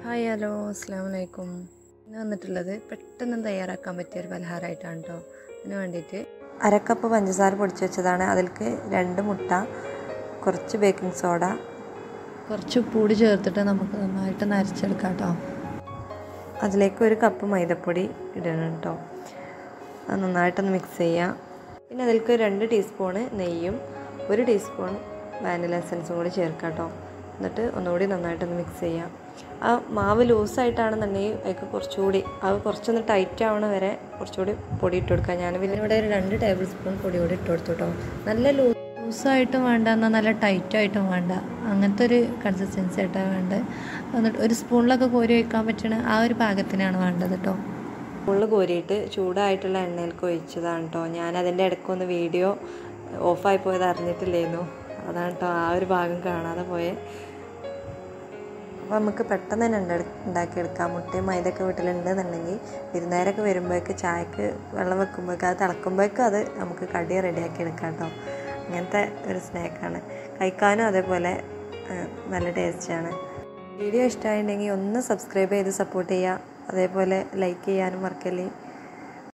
hi hello അസ്സാം വലൈക്കും ഇന്ന് വന്നിട്ടുള്ളത് പെട്ടെന്ന് തയ്യാറാക്കാൻ പറ്റിയ ഒരു പലഹാരമായിട്ടാണ് കേട്ടോ അതിന് വേണ്ടിയിട്ട് അരക്കപ്പ് പഞ്ചസാര പൊടിച്ച് വെച്ചതാണ് അതിലേക്ക് രണ്ട് മുട്ട കുറച്ച് ബേക്കിംഗ് സോഡ കുറച്ച് ഉപ്പൂടി ചേർത്തിട്ട് നമുക്ക് നന്നായിട്ട് നരച്ചെടുക്കാം കേട്ടോ അതിലേക്ക് ഒരു കപ്പ് മൈദപ്പൊടി ഇടണം കേട്ടോ അത് നന്നായിട്ടൊന്ന് മിക്സ് ചെയ്യാം പിന്നെ അതിലേക്ക് രണ്ട് ടീസ്പൂണ് നെയ്യും ഒരു ടീസ്പൂൺ വാനില എസൻസും കൂടി ചേർക്കാം കേട്ടോ എന്നിട്ട് ഒന്നുകൂടി നന്നായിട്ടൊന്ന് മിക്സ് ചെയ്യാം ആ മാവ് ലൂസായിട്ടാണെന്നുണ്ടെങ്കിൽ അതിലേക്ക് കുറച്ചുകൂടി അത് കുറച്ചൊന്ന് ടൈറ്റ് ആവണ വരെ കുറച്ചുകൂടി പൊടി ഇട്ട് കൊടുക്കാം ഞാൻ പിന്നെ ഇവിടെ ഒരു രണ്ട് ടേബിൾ സ്പൂൺ പൊടി കൂടി ഇട്ട് കൊടുത്തു കേട്ടോ നല്ല ലൂ ലൂസായിട്ടും വേണ്ട എന്നാൽ നല്ല ടൈറ്റായിട്ടും വേണ്ട അങ്ങനത്തെ ഒരു കൺസിസ്റ്റൻസി ആയിട്ടാണ് വേണ്ടത് എന്നിട്ട് ഒരു സ്പൂണിലൊക്കെ കോരി വയ്ക്കാൻ പറ്റണ ആ ഒരു പാകത്തിനാണ് വേണ്ടത് കേട്ടോ സ്പൂണിൽ കോരിയിട്ട് ചൂടായിട്ടുള്ള എണ്ണയിലേക്ക് ഒഴിച്ചതാണ് കേട്ടോ ഞാൻ അതിൻ്റെ ഇടയ്ക്കൊന്ന് വീഡിയോ ഓഫായി പോയത് അറിഞ്ഞിട്ടില്ലായിരുന്നു അതാണ് കേട്ടോ ആ ഒരു ഭാഗം കാണാതെ പോയെ അപ്പോൾ നമുക്ക് പെട്ടെന്ന് തന്നെ ഉണ്ടാ ഉണ്ടാക്കിയെടുക്കാം മുട്ടയും മൈദയൊക്കെ വീട്ടിലുണ്ടെന്നുണ്ടെങ്കിൽ വിരുന്നേരൊക്കെ വരുമ്പോഴേക്ക് ചായക്ക് വെള്ളം വെക്കുമ്പോഴേക്ക് അത് തിളക്കുമ്പോഴേക്കും അത് നമുക്ക് കടി റെഡിയാക്കി എടുക്കാം കേട്ടോ അങ്ങനത്തെ ഒരു സ്നാക്കാണ് കഴിക്കാനും അതേപോലെ ആ, നല്ല ടേസ്റ്റാണ് വീഡിയോ ഇഷ്ടമായിട്ടുണ്ടെങ്കിൽ ഒന്ന് സബ്സ്ക്രൈബ് ചെയ്ത് സപ്പോർട്ട് ചെയ്യുക അതേപോലെ ലൈക്ക് ചെയ്യാനും മറക്കല്ലേ